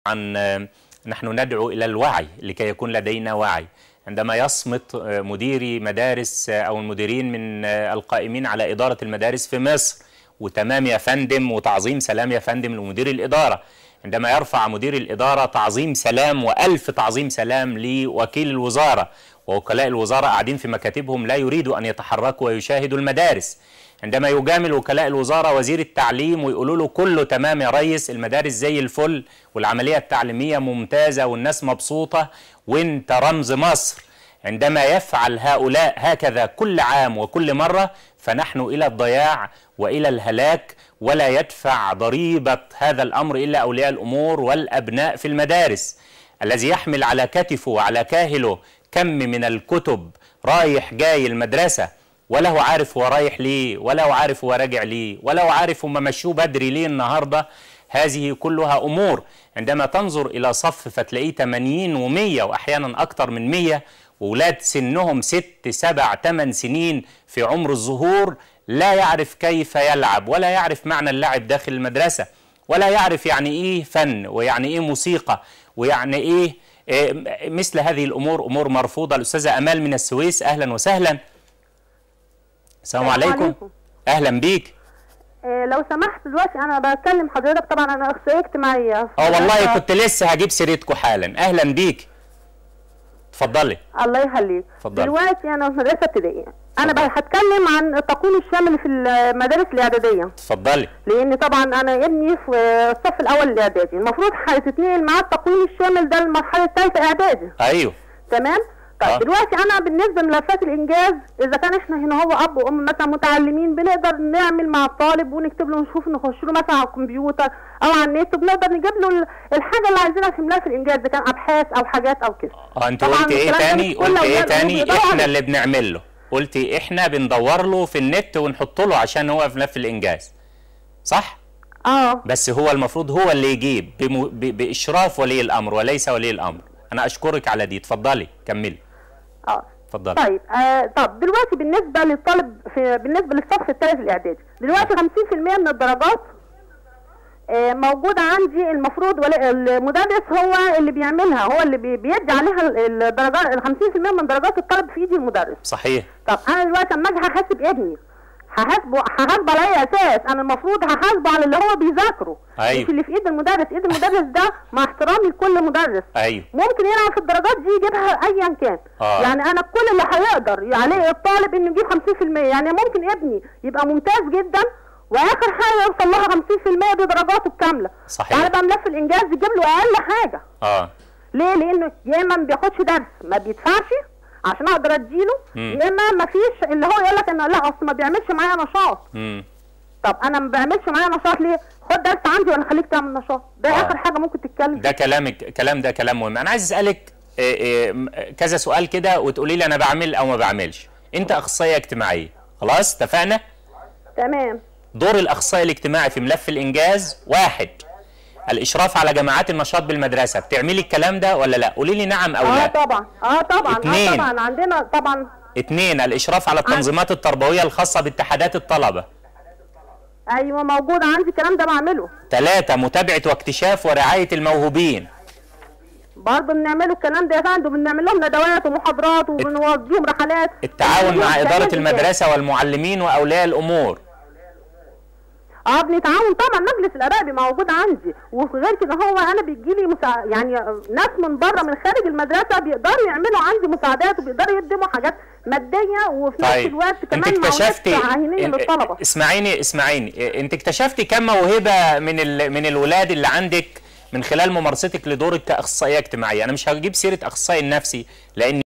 عن نحن ندعو الى الوعي لكي يكون لدينا وعي عندما يصمت مديري مدارس او المديرين من القائمين على اداره المدارس في مصر وتمام يا فندم وتعظيم سلام يا فندم لمدير الاداره عندما يرفع مدير الاداره تعظيم سلام والف تعظيم سلام لوكيل الوزاره ووكلاء الوزاره قاعدين في مكاتبهم لا يريدوا ان يتحركوا ويشاهدوا المدارس عندما يجامل وكلاء الوزارة وزير التعليم ويقولوا له كله تمام يا ريس المدارس زي الفل والعملية التعليمية ممتازة والناس مبسوطة وانت رمز مصر عندما يفعل هؤلاء هكذا كل عام وكل مرة فنحن إلى الضياع وإلى الهلاك ولا يدفع ضريبة هذا الأمر إلا أولياء الأمور والأبناء في المدارس الذي يحمل على كتفه وعلى كاهله كم من الكتب رايح جاي المدرسة ولا هو عارف هو رايح ليه ولا هو عارف هو راجع ليه ولا هو عارف هم مشوه بدري ليه النهارده هذه كلها امور عندما تنظر الى صف فتلاقيه 80 و100 واحيانا اكثر من 100 واولاد سنهم 6 7 8 سنين في عمر الظهور لا يعرف كيف يلعب ولا يعرف معنى اللعب داخل المدرسه ولا يعرف يعني ايه فن ويعني ايه موسيقى ويعني ايه, إيه مثل هذه الامور امور مرفوضه الاستاذه امال من السويس اهلا وسهلا السلام عليكم. عليكم اهلا بيك إيه لو سمحت دلوقتي انا بكلم حضرتك طبعا انا اخصائيه اجتماعيه اه والله كنت لسه هجيب سيرتكم حالا اهلا بيك اتفضلي الله يخليك دلوقتي انا في مدرسه ابتدائيه انا بقى هتكلم عن التقويم الشامل في المدارس الاعداديه اتفضلي لان طبعا انا ابني في الصف الاول الاعدادي المفروض هتتنقل معاه التقويم الشامل ده المرحله الثالثه اعدادي ايوه تمام طيب آه. دلوقتي انا بالنسبه لملفات الانجاز اذا كان احنا هنا هو اب وام مثلا متعلمين بنقدر نعمل مع الطالب ونكتب له نشوف نخش له مثلا على الكمبيوتر او على النت وبنقدر نجيب له الحاجه اللي عايزينها في ملف الانجاز اذا كان ابحاث او حاجات او كده اه انت قلت ايه تاني قلت ايه تاني احنا اللي بنعمل له قلتي احنا بندور له في النت ونحط له عشان هو في ملف الانجاز صح اه بس هو المفروض هو اللي يجيب بم... ب... باشراف ولي الامر وليس ولي الامر انا اشكرك على دي اتفضلي كملي اه اتفضل طيب آه طب دلوقتي بالنسبه للطالب في بالنسبه للصف الثالث الاعدادي دلوقتي 50% من الدرجات آه موجوده عندي المفروض المدرس هو اللي بيعملها هو اللي بيدي عليها الدرجات ال 50% من درجات الطالب في ايدي المدرس صحيح طب انا دلوقتي اما اجي هحاسب ابني هحاسبه هحاسبه على اي اساس انا المفروض هحاسبه على اللي هو بيذاكره أيوه. مش اللي في ايد المدرس ايد المدرس ده مع احترامي لكل مدرس ايوه ممكن يلعب في الدرجات دي يجيبها ايا كان آه. يعني انا كل اللي هيقدر عليه الطالب انه يجيب 50% يعني ممكن ابني يبقى ممتاز جدا واخر حاجه يوصل لها 50% بدرجاته الكامله صحيح يعني بقى ملف الانجاز يجيب له اقل حاجه اه ليه لانه يا اما ما بياخدش درس ما بيدفعش عشان اقدر اديله يا اما ما فيش اللي هو يقول لك انه لا اصل ما بيعملش معايا نشاط مم. طب انا ما بعملش معايا نشاط ليه خد درس عندي وانا خليك تعمل نشاط ده آه. اخر حاجه ممكن تتكلم ده كلامك كلام ده كلام مهم انا عايز اسالك كذا سؤال كده وتقولي لي انا بعمل او ما بعملش انت اخصائيه اجتماعيه خلاص اتفقنا تمام دور الاخصائي الاجتماعي في ملف الانجاز واحد الاشراف على جماعات النشاط بالمدرسه بتعملي الكلام ده ولا لا قولي لي نعم او لا اه طبعا اه طبعا اتنين. اه طبعا عندنا طبعا اثنين الاشراف على التنظيمات التربويه الخاصه باتحادات الطلبه ايوه موجود عندي الكلام ده بعمله ثلاثة متابعة واكتشاف ورعاية الموهوبين برضه بنعمله الكلام ده يا فندم بنعمل لهم ندوات ومحاضرات وبنوديهم رحلات التعاون مع إدارة المدرسة والمعلمين وأولياء الأمور اه بنتعاون طبعا مجلس الاباء بيبقى موجود عندي وغير كده هو انا بيجي لي مسا... يعني ناس من بره من خارج المدرسه بيقدروا يعملوا عندي مساعدات وبيقدروا يقدموا حاجات ماديه وفي طيب. نفس الوقت كمان انت اكتشفتي عينيه للطلبه اسمعيني اسمعيني انت اكتشفتي كم موهبه من ال... من الولاد اللي عندك من خلال ممارستك لدورك كاخصائيه اجتماعيه انا مش هجيب سيره اخصائي النفسي لان